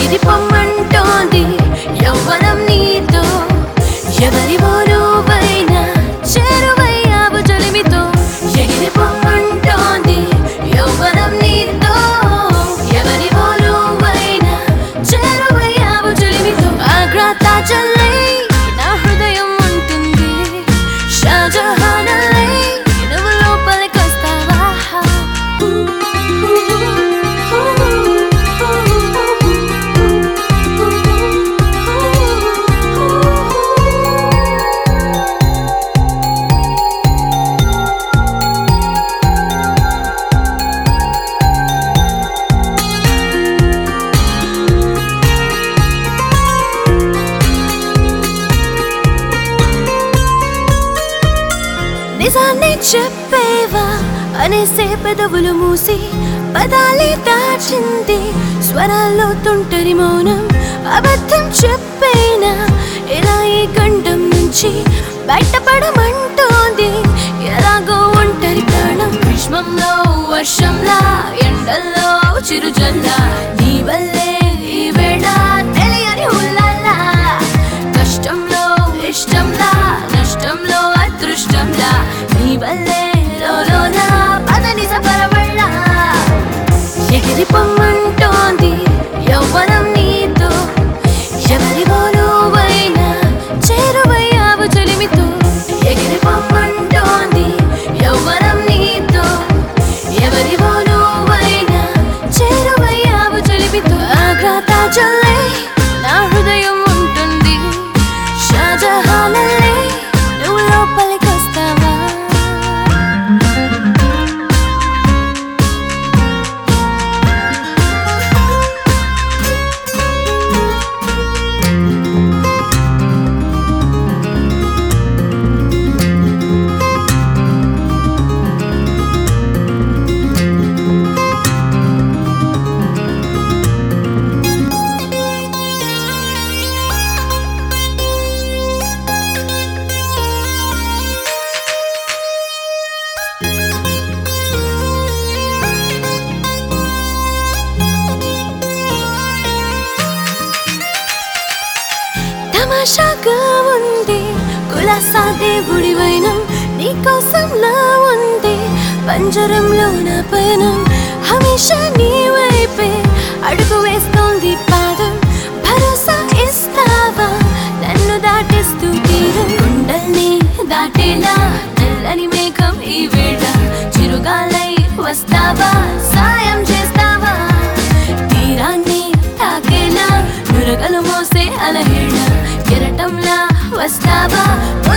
ఎగిరి పొమ్మంటోంది యవ్వనం నీతో ఎవరి నువ్వైనా చేరువయ్యావు జలిమితో ఎగిరి పొమ్మంటోంది యవ్వనం నీతో ఎవరి నువ్వైనా చేరువయ్యావు జలిమితో ఆగ్రా తాజల్లై నా హృదయం ఉంటుంది షాజహానల్లై నువ్వు లోపలికొస్తావా నిజాన్ని చెప్పేవా అనేసే పెదవులు మూసి పదాలే దాచింది స్వరాల్లో తుంటరి మౌనం అబద్ధం చెప్పేనా ఇలా ఈ గండం నుంచి బయటపడమంటోంది ఎలాగో ఒంటరి ప్రాణం గ్రీష్మంలో వర్షంలా ఎండల్లో చిరుజల్లా నీ వల్లే ఈ వేళ తెలియని ఉల్లాలా కష్టంలో ఇష్టంలా నష్టంలో అదృష్టంలా నీ వల్లే లోలోన పదని సపరబళ్ళా ఎగిరి పొమ్మంటోంది యవ్వనం నీతో ఎవరివో నువ్వైనా చేరువయ్యావు చెలిమితో ఎగిరి పొమ్మంటోంది యవ్వనం నీతో ఎవరివో నువ్వైనా చేరువయ్యావు చెలిమితో ఆగ్రా తాజల్లై నా హృదయం ఉంటుంది షాజహానల్లే నువ్వు లోపలికొస్తావా తమాషాగా ఉంది కులాసా దేవుడి వైనం నీకోసం నా ఉంది పంజరంలో నా పయనం హమేషా నీ వైపే అడుగు వేస్తోంది పాదం భరోసా ఇస్తావా నన్ను దాటిస్తూ తీరం గుండల్ని దాటేలా తెల్లని మేఘం ఈ వేళ చిరుగాలై వస్తావా సాయం చేస్తావా తీరాన్ని తాకేలా నురగలు మోసే అలహేళ కెరటంలా వస్తావా